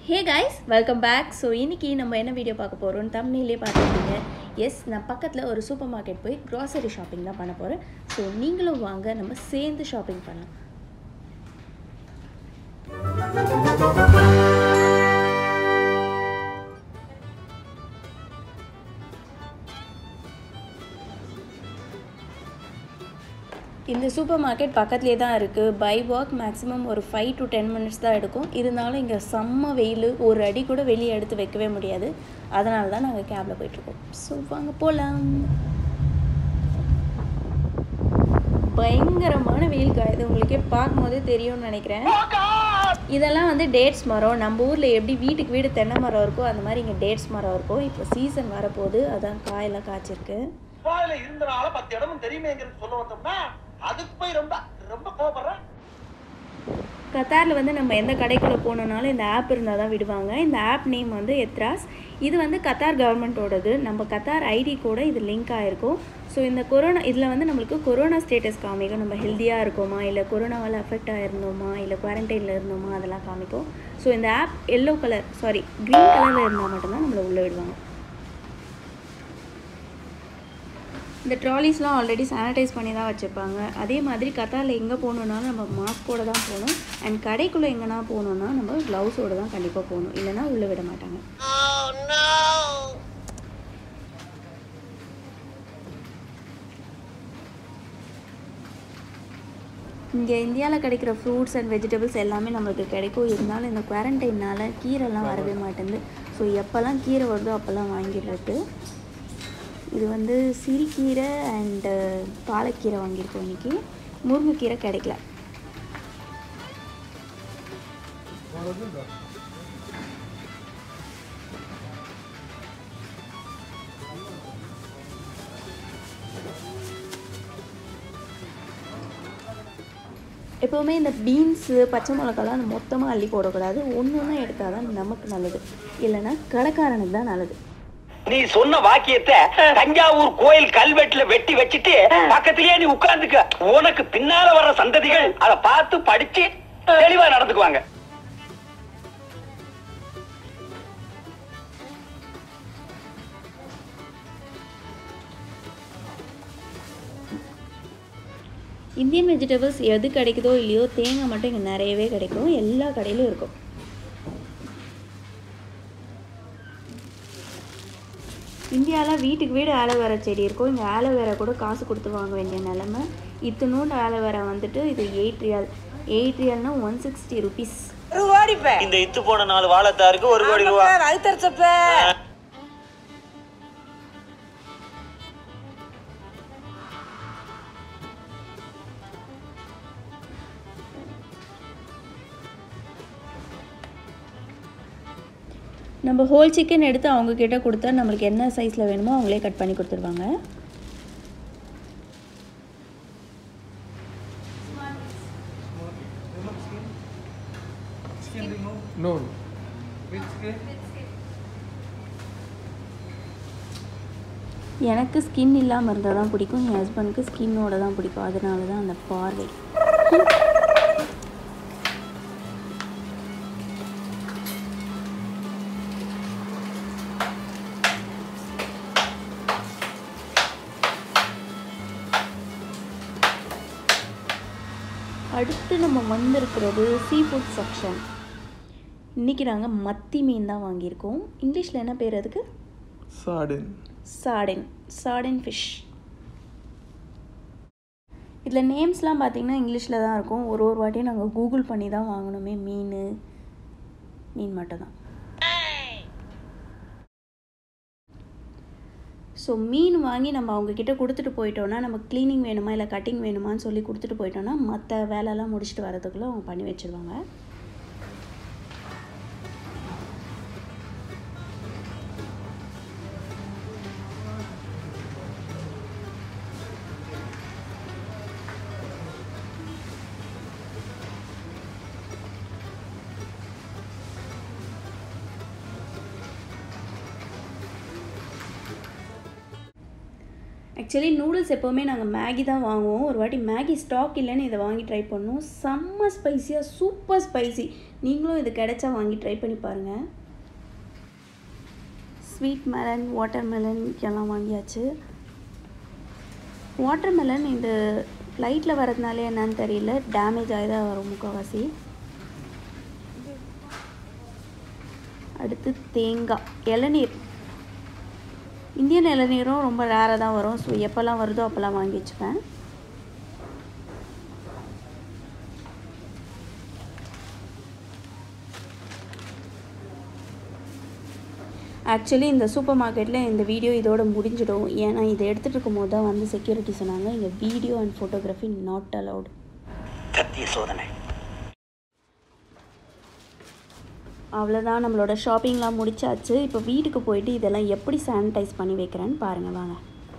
ஹே guys welcome back so இன்னைக்கு நம்ம என்ன வீடியோ பார்க்க போகிறோம் தமிழ்லேயே பார்த்துருக்கீங்க எஸ் நான் பக்கத்தில் ஒரு சூப்பர் மார்க்கெட் போய் க்ராசரி ஷாப்பிங் தான் பண்ண போகிறேன் ஸோ நீங்களும் வாங்க நம்ம சேர்ந்து ஷாப்பிங் பண்ணலாம் இந்த சூப்பர் மார்க்கெட் பக்கத்துலேயே தான் இருக்குது பை வாக் மேக்ஸிமம் ஒரு ஃபைவ் டு டென் மினிட்ஸ் தான் எடுக்கும் இருந்தாலும் இங்கே செம்ம வெயில் ஒரு அடி கூட வெளியே எடுத்து வைக்கவே முடியாது அதனால தான் நாங்கள் கேபில் போயிட்டுருக்கோம் ஸோ வாங்க போகலாம் பயங்கரமான வெயில் காயுது உங்களுக்கே பார்க்கும்போதே தெரியும்னு நினைக்கிறேன் இதெல்லாம் வந்து டேட்ஸ் மரம் நம்ம ஊரில் எப்படி வீட்டுக்கு வீடு தென்னை மரம் இருக்கோ அந்த மாதிரி இங்கே டேட்ஸ் மரம் இருக்கும் இப்போ சீசன் வரப்போகுது அதான் காயெல்லாம் காய்ச்சிருக்கு துபாயில இருந்தனால பத்து இடமும் தெரியுமேங்கிறது சொல்ல வந்தோம்னா அதுக்கு போய் ரொம்ப ரொம்ப கோவப்படுறேன் கத்தாரில் வந்து நம்ம எந்த கடைக்குள்ளே போனோம்னாலும் இந்த ஆப் இருந்தால் தான் விடுவாங்க இந்த ஆப் நேம் வந்து எத்ராஸ் இது வந்து கத்தார் கவர்மெண்ட்டோடது நம்ம கத்தார் ஐடி கூட இது லிங்க் ஆகிருக்கும் ஸோ இந்த கொரோனா இதில் வந்து நம்மளுக்கு கொரோனா ஸ்டேட்டஸ் காமிக்கும் நம்ம ஹெல்த்தியாக இருக்கோமா இல்லை கொரோனாவால் அஃபெக்ட் ஆகிருந்தோமா இல்லை குவாரண்டைனில் இருந்தோமா அதெல்லாம் காமிக்கும் ஸோ இந்த app yellow colour sorry green கலரில் இருந்தால் மட்டும்தான் நம்மளை உள்ளே விடுவாங்க இந்த ட்ராலிஸ்லாம் ஆல்ரெடி சானிடைஸ் பண்ணி தான் வச்சுருப்பாங்க அதே மாதிரி கத்தாரில் எங்கே போகணுன்னாலும் நம்ம மாஸ்கோட தான் போகணும் அண்ட் கடைக்குள்ளே எங்கன்னா போகணுன்னா நம்ம க்ளவுஸோடு தான் கண்டிப்பாக போகணும் இல்லைன்னா உள்ளே விட மாட்டாங்க இங்கே இந்தியாவில் கிடைக்கிற ஃப்ரூட்ஸ் அண்ட் வெஜிடபிள்ஸ் எல்லாமே நம்மளுக்கு கிடைக்கும் இருந்தாலும் இந்த குவாரண்டைனால் கீரைலாம் வரவே மாட்டேங்குது ஸோ எப்போல்லாம் கீரை வருதோ அப்போல்லாம் வாங்கிடுறது இது வந்து சிறுகீரை அண்டு பாலக்கீரை வாங்கியிருக்கோம் இன்றைக்கி முருங்கைக்கீரை கிடைக்கல எப்போவுமே இந்த பீன்ஸு பச்சை மிளகாலாம் மொத்தமாக அள்ளி போடக்கூடாது ஒன்று ஒன்றா எடுத்தால் தான் நமக்கு நல்லது இல்லைன்னா கடைக்காரனுக்கு தான் நல்லது நீ சொன்ன வாக்கியத்தை தஞ்சாவூர் கோயில் கல்வெட்டுல வெட்டி வச்சிட்டு பக்கத்திலேயே நீ உட்கார்ந்துக்க உனக்கு பின்னால வர்ற சந்ததிகள் அத பார்த்து படிச்சு தெளிவா நடந்துக்குவாங்க இந்தியன் வெஜிடபிள்ஸ் எது கிடைக்குதோ இல்லையோ தேங்காய் மட்டும் இங்கே நிறையவே கிடைக்கும் எல்லா கடையிலும் இருக்கும் இந்தியாவில் வீட்டுக்கு வீடு ஆலோவேரா செடி இருக்கும் இங்கே ஆலோவேரா கூட காசு கொடுத்து வாங்க வேண்டிய நிலமை இத்தனோண்டு ஆலோவேரா வந்துட்டு இது எயிட் ரியால் எயிட் ரியால்னா ஒன் சிக்ஸ்டி ருபீஸ் ஒரு கோடிப்ப இந்த இத்து போன நாலு வாழைத்தாருக்கு ஒரு கோடி ரூபா வகுத்தரிச்சப்ப நம்ம ஹோல் சிக்கன் எடுத்து அவங்க கிட்ட கொடுத்தா நம்மளுக்கு என்ன சைஸில் வேணுமோ அவங்களே கட் பண்ணி கொடுத்துருவாங்க No. எனக்கு ஸ்கின் இல்லாமல் இருந்தால் தான் பிடிக்கும் என் ஹஸ்பண்டுக்கு ஸ்கின்னோட தான் பிடிக்கும் அதனால தான் அந்த பார்வை அடுத்து நம்ம வந்திருக்கிறது சீ ஃபுட் செக்ஷன் இன்றைக்கி நாங்கள் மத்தி மீன் தான் வாங்கியிருக்கோம் இங்கிலீஷில் என்ன பேர் அதுக்கு Sardine. சாடின் சாடின் ஃபிஷ் இதில் நேம்ஸ்லாம் பார்த்தீங்கன்னா இங்கிலீஷில் தான் இருக்கும் ஒரு ஒரு வாட்டியும் நாங்கள் கூகுள் பண்ணி தான் வாங்கணுமே மீன் மீன் மட்டும் தான் ஸோ மீன் வாங்கி நம்ம அவங்கக்கிட்ட கொடுத்துட்டு போயிட்டோன்னா நம்ம க்ளீனிங் வேணுமா இல்லை கட்டிங் வேணுமான்னு சொல்லி கொடுத்துட்டு போயிட்டோன்னா மற்ற வேலையெல்லாம் முடிச்சுட்டு வரதுக்குள்ளே அவங்க பண்ணி வச்சுருவாங்க ஆக்சுவலி நூடுல்ஸ் எப்போவுமே நாங்கள் மேகி தான் வாங்குவோம் ஒரு வாட்டி மேகி ஸ்டாக் இல்லைன்னு இதை வாங்கி ட்ரை பண்ணோம் செம்ம ஸ்பைசியாக சூப்பர் ஸ்பைசி நீங்களும் இது கிடைச்சா வாங்கி ட்ரை பண்ணி பாருங்கள் ஸ்வீட் மெலன் வாட்டர் மெலன் எல்லாம் வாங்கியாச்சு வாட்டர் மெலன் இந்த ஃப்ளைட்டில் வரதுனால என்னன்னு தெரியல டேமேஜ் ஆகி தான் வரும் முக்கால்வாசி அடுத்து தேங்காய் இளநீர் இந்தியன் இளநீரும் ரொம்ப ரேராக தான் வரும் ஸோ எப்போல்லாம் வருதோ அப்போல்லாம் வாங்கி வச்சுப்பேன் ஆக்சுவலி இந்த சூப்பர் மார்க்கெட்டில் இந்த வீடியோ இதோட முடிஞ்சிடும் ஏன்னா இதை எடுத்துகிட்டு இருக்கும்போது தான் வந்து செக்யூரிட்டி சொன்னாங்க இங்கே video and photography not allowed சத்திய சோதனை அவ்வளோதான் நம்மளோட ஷாப்பிங்லாம் முடிச்சாச்சு இப்போ வீட்டுக்கு போயிட்டு இதெல்லாம் எப்படி சானிடைஸ் பண்ணி வைக்கிறேன்னு பாருங்கள் வாங்க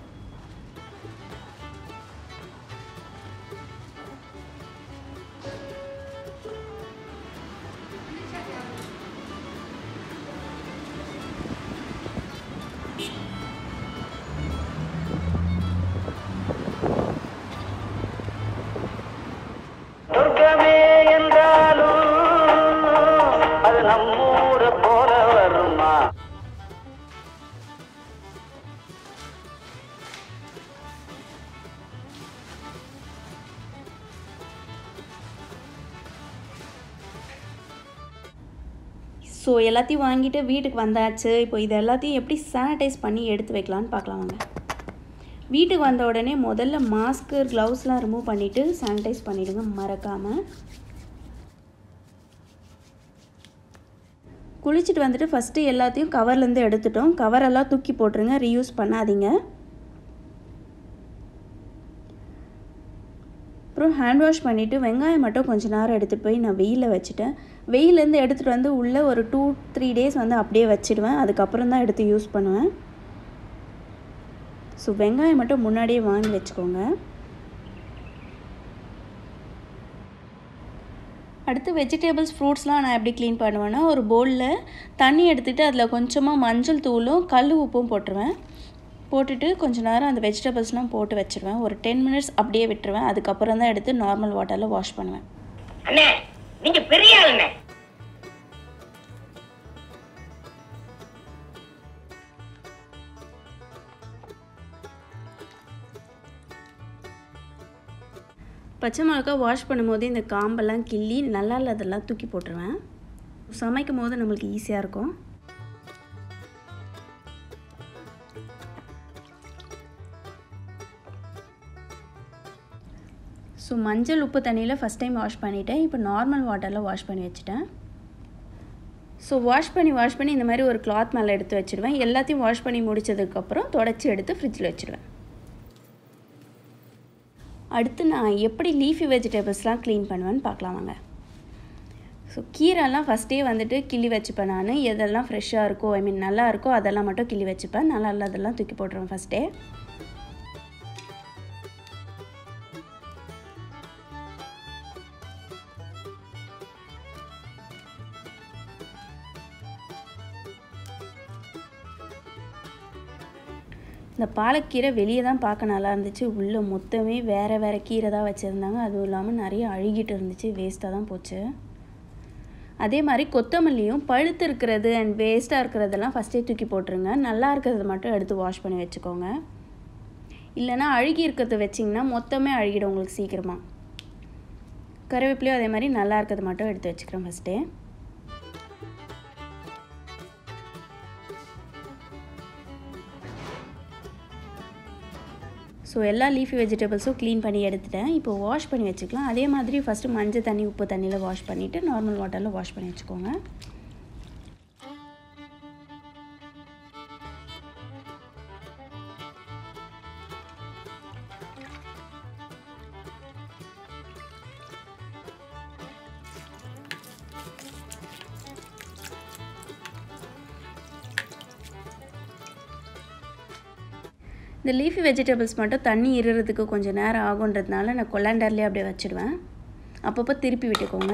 சொர்க்கமே என்றாலும் அது நம்மூர போல வருமா ஸோ எல்லாத்தையும் வாங்கிட்டு வீட்டுக்கு வந்தாச்சு இப்போ இது எல்லாத்தையும் எப்படி சானிடைஸ் பண்ணி எடுத்து வைக்கலான்னு பார்க்கலாம் வாங்க வீட்டுக்கு வந்த உடனே முதல்ல மாஸ்க்கு க்ளவுஸ்லாம் ரிமூவ் பண்ணிவிட்டு சானிடைஸ் பண்ணிவிடுங்க மறக்காமல் குளிச்சுட்டு வந்துட்டு ஃபஸ்ட்டு எல்லாத்தையும் கவர்லேருந்து எடுத்துட்டோம் கவரெல்லாம் தூக்கி போட்டுருங்க ரீயூஸ் பண்ணாதீங்க அப்புறம் ஹேண்ட் வாஷ் பண்ணிவிட்டு வெங்காயம் மட்டும் கொஞ்ச நேரம் எடுத்துகிட்டு போய் நான் வெயிலில் வச்சுட்டேன் வெயிலேருந்து எடுத்துகிட்டு வந்து உள்ளே ஒரு டூ த்ரீ டேஸ் வந்து அப்படியே வச்சிடுவேன் அதுக்கப்புறம் தான் எடுத்து யூஸ் பண்ணுவேன் ஸோ வெங்காயம் மட்டும் முன்னாடியே வாங்கி வச்சுக்கோங்க அடுத்து வெஜிடபிள்ஸ் ஃப்ரூட்ஸ்லாம் நான் எப்படி க்ளீன் பண்ணுவேன்னா ஒரு பவுலில் தண்ணி எடுத்துகிட்டு அதில் கொஞ்சமாக மஞ்சள் தூளும் கல் உப்பும் போட்டுருவேன் போட்டுட்டு கொஞ்ச நேரம் அந்த வெஜிடபிள்ஸ்லாம் போட்டு வச்சுருவேன் ஒரு டென் மினிட்ஸ் அப்படியே விட்டுருவேன் அதுக்கப்புறம் தான் எடுத்து நார்மல் வாட்டரில் வாஷ் பண்ணுவேன் அண்ணே நீங்க பெரிய ஆளுண்ணே பச்சை மிளகா வாஷ் பண்ணும்போது இந்த காம்பெல்லாம் கிள்ளி நல்லா இல்லாதெல்லாம் தூக்கி போட்டுருவேன் சமைக்கும் போது நம்மளுக்கு ஈஸியாக இருக்கும் ஸோ மஞ்சள் உப்பு தண்ணியில் ஃபஸ்ட் டைம் வாஷ் பண்ணிவிட்டேன் இப்போ நார்மல் வாட்டரில் வாஷ் பண்ணி வச்சுட்டேன் ஸோ வாஷ் பண்ணி வாஷ் பண்ணி இந்த மாதிரி ஒரு கிளாத் மேலே எடுத்து வச்சுடுவேன் எல்லாத்தையும் வாஷ் பண்ணி முடிச்சதுக்கப்புறம் தொடச்சி எடுத்து ஃப்ரிட்ஜில் வச்சுடுவேன் அடுத்து நான் எப்படி லீஃபி வெஜிடபிள்ஸ்லாம் க்ளீன் பண்ணுவேன்னு பார்க்கலாம் வாங்க ஸோ கீரைலாம் ஃபஸ்ட்டே வந்துட்டு கிள்ளி வச்சுப்பேன் நான் எதெல்லாம் ஃப்ரெஷ்ஷாக இருக்கோ ஐ மீன் நல்லா இருக்கோ அதெல்லாம் மட்டும் கிள்ளி வச்சுப்பேன் நல்லா இல்லாதெல்லாம் தூக்கி போட்டுருவேன் ஃபஸ்ட்டே இந்த பாலக்கீரை வெளியே தான் பார்க்க நல்லா இருந்துச்சு உள்ளே மொத்தமே வேறு வேறு கீரை தான் வச்சுருந்தாங்க அதுவும் இல்லாமல் நிறைய அழுகிட்டு இருந்துச்சு வேஸ்ட்டாக தான் போச்சு அதே மாதிரி கொத்தமல்லியும் பழுத்து இருக்கிறது அண்ட் வேஸ்ட்டாக இருக்கிறதெல்லாம் ஃபஸ்ட்டே தூக்கி போட்டுருங்க நல்லா இருக்கிறத மட்டும் எடுத்து வாஷ் பண்ணி வச்சுக்கோங்க இல்லைனா அழுகி இருக்கிறத வச்சிங்கன்னா மொத்தமே அழுகிடும் உங்களுக்கு சீக்கிரமாக கருவேப்பிலையும் அதே மாதிரி நல்லா இருக்கிறத மட்டும் எடுத்து வச்சுக்கிறேன் ஃபஸ்ட்டே ஸோ எல்லா லீஃபி வெஜிடபிள்ஸும் க்ளீன் பண்ணி எடுத்துட்டேன் இப்போ வாஷ் பண்ணி வச்சுக்கலாம் அதே மாதிரி ஃபஸ்ட்டு மஞ்சள் தண்ணி உப்பு தண்ணியில் வாஷ் பண்ணிவிட்டு நார்மல் வாட்டரில் வாஷ் பண்ணி வச்சுக்கோங்க இந்த லீஃபி வெஜிடபிள்ஸ் மட்டும் தண்ணி இருறதுக்கு கொஞ்சம் நேரம் ஆகுன்றதுனால நான் கொலாண்டர்லேயே அப்படியே வச்சுடுவேன் அப்பப்போ திருப்பி விட்டுக்கோங்க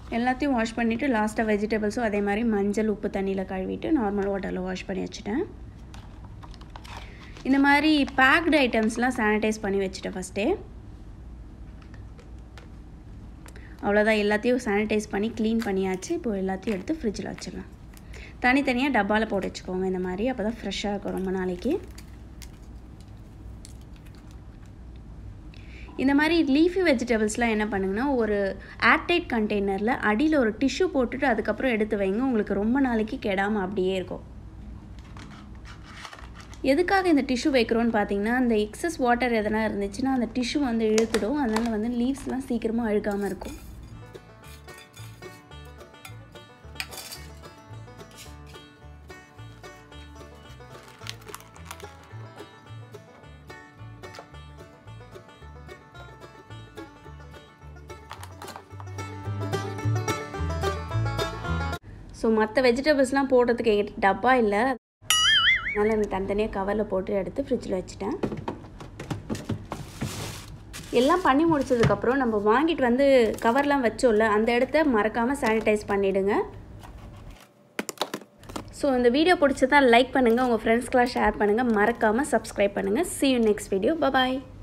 எல்லாத்தையும் வாஷ் பண்ணிவிட்டு லாஸ்ட்டாக வெஜிடபிள்ஸும் அதே மாதிரி மஞ்சள் உப்பு தண்ணியில் கழுவிட்டு நார்மல் வாட்டரில் வாஷ் பண்ணி வச்சுட்டேன் இந்த மாதிரி பேக்டு ஐட்டம்ஸ்லாம் சானிடைஸ் பண்ணி வச்சுட்டேன் ஃபஸ்ட்டே அவ்வளோதான் எல்லாத்தையும் சானிடைஸ் பண்ணி க்ளீன் பண்ணியாச்சு இப்போ எல்லாத்தையும் எடுத்து ஃப்ரிட்ஜில் வச்சிடலாம் தனித்தனியாக டப்பாவில் போட்டு வச்சுக்கோங்க இந்த மாதிரி அப்போ தான் ஃப்ரெஷ்ஷாக இருக்கும் ரொம்ப நாளைக்கு இந்த மாதிரி லீஃபி வெஜிடபிள்ஸ்லாம் என்ன பண்ணுங்கன்னா ஒரு ஏர்டைட் கண்டெய்னரில் அடியில் ஒரு டிஷ்யூ போட்டுட்டு அதுக்கப்புறம் எடுத்து வைங்க உங்களுக்கு ரொம்ப நாளைக்கு கெடாமல் அப்படியே இருக்கும் எதுக்காக இந்த டிஷ்யூ வைக்கிறோன்னு பார்த்தீங்கன்னா அந்த எக்ஸஸ் வாட்டர் எதனா இருந்துச்சுன்னா அந்த டிஷ்யூ வந்து இழுத்துடும் அதனால் வந்து லீவ்ஸ்லாம் சீக்கிரமாக அழுகாமல் இருக்கும் ஸோ மற்ற வெஜிடபிள்ஸ்லாம் போடுறதுக்கு எங்கிட்ட டப்பா இல்லை அதனால் நான் தனித்தனியாக கவரில் போட்டு எடுத்து ஃப்ரிட்ஜில் வச்சுட்டேன் எல்லாம் பண்ணி முடிச்சதுக்கப்புறம் நம்ம வாங்கிட்டு வந்து கவர்லாம் வச்சோம்ல அந்த இடத்த மறக்காமல் சானிடைஸ் பண்ணிவிடுங்க ஸோ இந்த வீடியோ பிடிச்சதா லைக் பண்ணுங்கள் உங்கள் ஃப்ரெண்ட்ஸ்க்கெலாம் ஷேர் பண்ணுங்கள் மறக்காமல் சப்ஸ்கிரைப் பண்ணுங்கள் see you next video bye